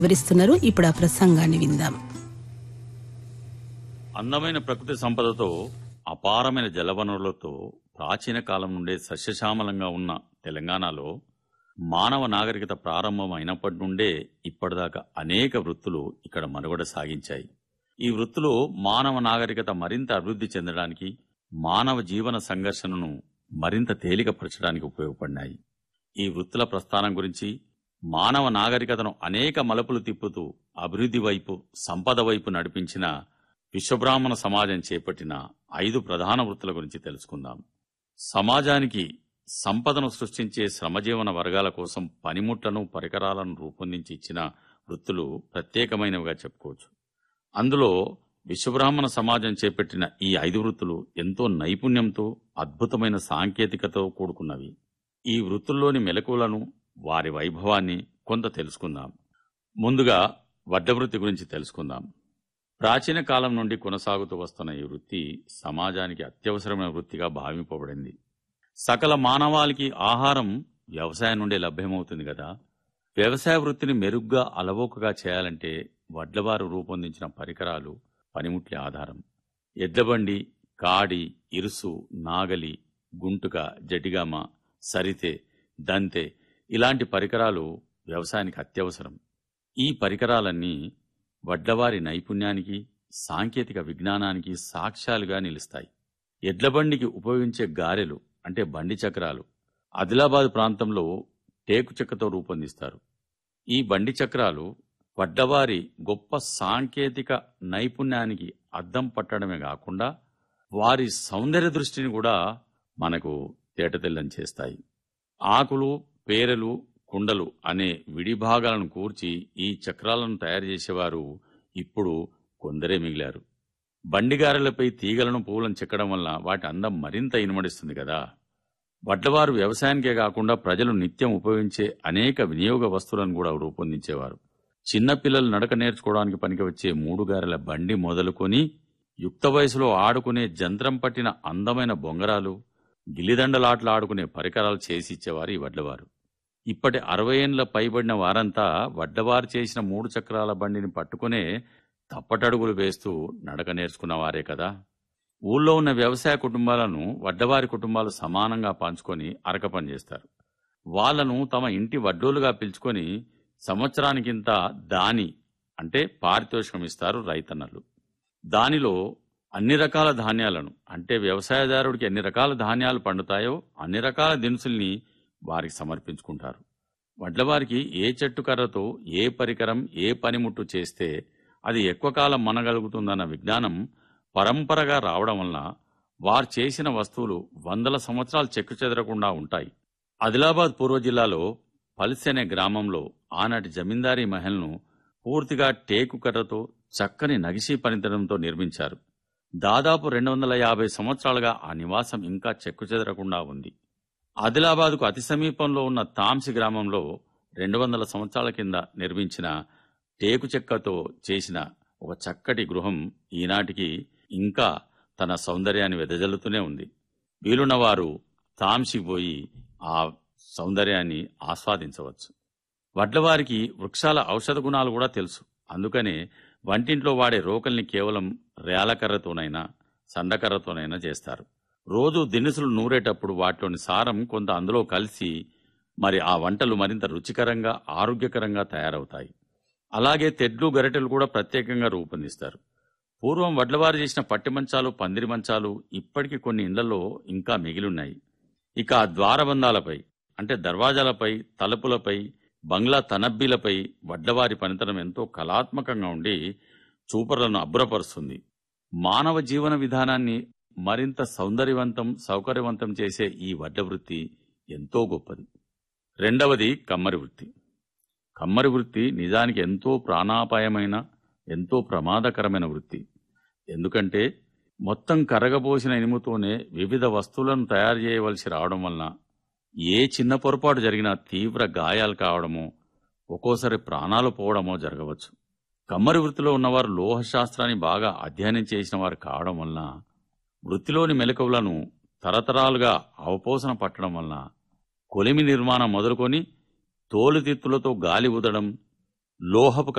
వివరిస్తున్నారు ఇప్పుడు ఆ ప్రసంగాన్ని విందాం అందమైన ప్రకృతి సంపదతో అపారమైన జలవనరులతో ప్రాచీన కాలం నుండే సస్యశ్యామలంగా ఉన్న తెలంగాణలో మానవ నాగరికత ప్రారంభం అయినప్పటి నుండే ఇప్పటిదాకా అనేక వృత్తులు ఇక్కడ మనుగడ సాగించాయి ఈ వృత్తులు మానవ నాగరికత మరింత అభివృద్ధి చెందడానికి మానవ జీవన సంఘర్షణను మరింత తేలికపరచడానికి ఉపయోగపడినాయి ఈ వృత్తుల ప్రస్థానం గురించి మానవ నాగరికతను అనేక మలుపులు తిప్పుతూ అభివృద్ధి వైపు సంపద వైపు నడిపించిన విశ్వబ్రాహ్మణ సమాజం చేపట్టిన ఐదు ప్రధాన వృత్తుల గురించి తెలుసుకుందాం సమాజానికి సంపదను సృష్టించే శ్రమజీవన వర్గాల కోసం పనిముట్లను పరికరాలను రూపొందించి ఇచ్చిన వృత్తులు ప్రత్యేకమైనవిగా చెప్పుకోవచ్చు అందులో విశ్వబ్రాహ్మణ సమాజం చేపట్టిన ఈ ఐదు వృత్తులు ఎంతో నైపుణ్యంతో అద్భుతమైన సాంకేతికతో కూడుకున్నవి ఈ వృత్తుల్లోని మెలకువలను వారి వైభవాన్ని కొంత తెలుసుకుందాం ముందుగా వడ్డ వృత్తి గురించి తెలుసుకుందాం ప్రాచీన కాలం నుండి కొనసాగుతూ వస్తున్న ఈ వృత్తి సమాజానికి అత్యవసరమైన వృత్తిగా భావింపబడింది సకల మానవాళికి ఆహారం వ్యవసాయం నుండి లభ్యమవుతుంది కదా వ్యవసాయ వృత్తిని మెరుగ్గా అలవోకగా చేయాలంటే వడ్లవారు రూపొందించిన పరికరాలు పనిముట్లే ఆధారం ఎడ్లబండి కాడి ఇరుసు నాగలి గుంటుక జటిగామ సరితే దంతె ఇలాంటి పరికరాలు వ్యవసాయానికి అత్యవసరం ఈ పరికరాలన్నీ వడ్లవారి నైపుణ్యానికి సాంకేతిక విజ్ఞానానికి సాక్ష్యాలుగా నిలుస్తాయి ఎడ్లబండికి ఉపయోగించే గారెలు అంటే బండి చక్రాలు ఆదిలాబాద్ ప్రాంతంలో టేకు చెక్కతో రూపొందిస్తారు ఈ బండి చక్రాలు వడ్డవారి గొప్ప సాంకేతిక నైపుణ్యానికి అద్దం పట్టడమే కాకుండా వారి సౌందర్య దృష్టిని కూడా మనకు తేటతెల్లం చేస్తాయి ఆకులు పేరెలు కుండలు అనే విడి భాగాలను కూర్చి ఈ చక్రాలను తయారు చేసేవారు ఇప్పుడు కొందరే మిగిలారు బండిగారెలపై తీగలను పువ్వులను చెక్కడం వల్ల వాటి అందం మరింత ఇనుమడిస్తుంది కదా వడ్లవారు వ్యవసాయానికే కాకుండా ప్రజలు నిత్యం ఉపయోగించే అనేక వినియోగ వస్తువులను కూడా రూపొందించేవారు చిన్నపిల్లలు నడక నేర్చుకోవడానికి పనికి వచ్చే మూడు గారెల బండి మొదలుకొని యుక్త వయసులో ఆడుకునే జంత్రం పట్టిన అందమైన బొంగరాలు గిల్లిదండలాట్లు ఆడుకునే పరికరాలు చేసి ఇచ్చేవారు ఈ వడ్లవారు ఇప్పటి అరవై ఏండ్ల పైబడిన వారంతా వడ్డవారు చేసిన మూడు చక్రాల బండిని పట్టుకునే తప్పటడుగులు వేస్తూ నడక నేర్చుకున్న వారే కదా ఊళ్ళో ఉన్న వ్యవసాయ కుటుంబాలను వడ్డవారి కుటుంబాలు సమానంగా పంచుకొని అరక పని చేస్తారు వాళ్లను తమ ఇంటి వడ్డోలుగా పిలుచుకొని సంవత్సరానికింత దాని అంటే పారితోషికం ఇస్తారు రైతన్నలు దానిలో అన్ని రకాల ధాన్యాలను అంటే వ్యవసాయదారుడికి ఎన్ని రకాల ధాన్యాలు పండుతాయో అన్ని రకాల దినుసుల్ని వారికి సమర్పించుకుంటారు వడ్లవారికి ఏ చెట్టు కర్రతో ఏ పరికరం ఏ పనిముట్టు చేస్తే అది ఎక్కువ కాలం మనగలుగుతుందన్న విజ్ఞానం పరంపరగా రావడం వలన వారు చేసిన వస్తువులు వందల సంవత్సరాలు చెక్కు చెదరకుండా ఉంటాయి ఆదిలాబాద్ పూర్వ జిల్లాలో పల్సి అనే గ్రామంలో ఆనాటి జమీందారీ మహల్ను పూర్తిగా టేకు కర్రతో చక్కని నగిషీ పనితనంతో నిర్మించారు దాదాపు రెండు వందల యాభై సంవత్సరాలుగా ఆ నివాసం ఇంకా చెక్కు చెదరకుండా ఉంది ఆదిలాబాద్కు అతి సమీపంలో ఉన్న తాంసి గ్రామంలో రెండు వందల సంవత్సరాల కింద నిర్మించిన టేకు చెక్కతో చేసిన ఒక చక్కటి గృహం ఈనాటికి ఇంకా తన సౌందర్యాన్ని వెదజల్లుతూనే ఉంది వీలున్న వారు తాంసికి పోయి ఆ సౌందర్యాన్ని ఆస్వాదించవచ్చు వడ్లవారికి వృక్షాల ఔషధ గుణాలు కూడా తెలుసు అందుకనే వంటింట్లో వాడే రోకల్ని కేవలం రేలకర్రతోనైనా సండకర్రతోనైనా చేస్తారు రోజు దినుసులు నూరేటప్పుడు వాటిలోని సారం కొంత అందులో కలిసి మరి ఆ వంటలు మరింత రుచికరంగా ఆరోగ్యకరంగా తయారవుతాయి అలాగే తెడ్లు గరిటెలు కూడా ప్రత్యేకంగా రూపొందిస్తారు పూర్వం వడ్లవారు చేసిన పట్టి మంచాలు పందిరి మంచాలు ఇప్పటికీ కొన్ని ఇళ్లలో ఇంకా మిగిలిన్నాయి ఇక ఆ ద్వారబంధాలపై అంటే దర్వాజాలపై తలుపులపై బంగ్లా తనబ్బీలపై వడ్లవారి పనితనం ఎంతో కళాత్మకంగా ఉండి చూపరులను అబ్బురపరుస్తుంది మానవ జీవన విధానాన్ని మరింత సౌందర్యవంతం సౌకర్యవంతం చేసే ఈ వడ్ల వృత్తి ఎంతో గొప్పది రెండవది కమ్మరి వృత్తి కమ్మరి వృత్తి నిజానికి ఎంతో ప్రాణాపాయమైన ఎంతో ప్రమాదకరమైన వృత్తి ఎందుకంటే మొత్తం కరగబోసిన ఇనుముతోనే వివిధ వస్తువులను తయారు చేయవలసి రావడం వలన ఏ చిన్న పొరపాటు జరిగినా తీవ్ర గాయాలు కావడమో ఒక్కోసారి ప్రాణాలు పోవడమో జరగవచ్చు కమ్మరి వృత్తిలో ఉన్నవారు లోహశాస్త్రాన్ని బాగా అధ్యయనం చేసిన వారు కావడం వలన వృత్తిలోని మెలకువలను తరతరాలుగా అవపోసన పట్టడం వలన కొలిమి నిర్మాణం మొదలుకొని తోలుతిత్తులతో గాలి ఊదడం లోహపు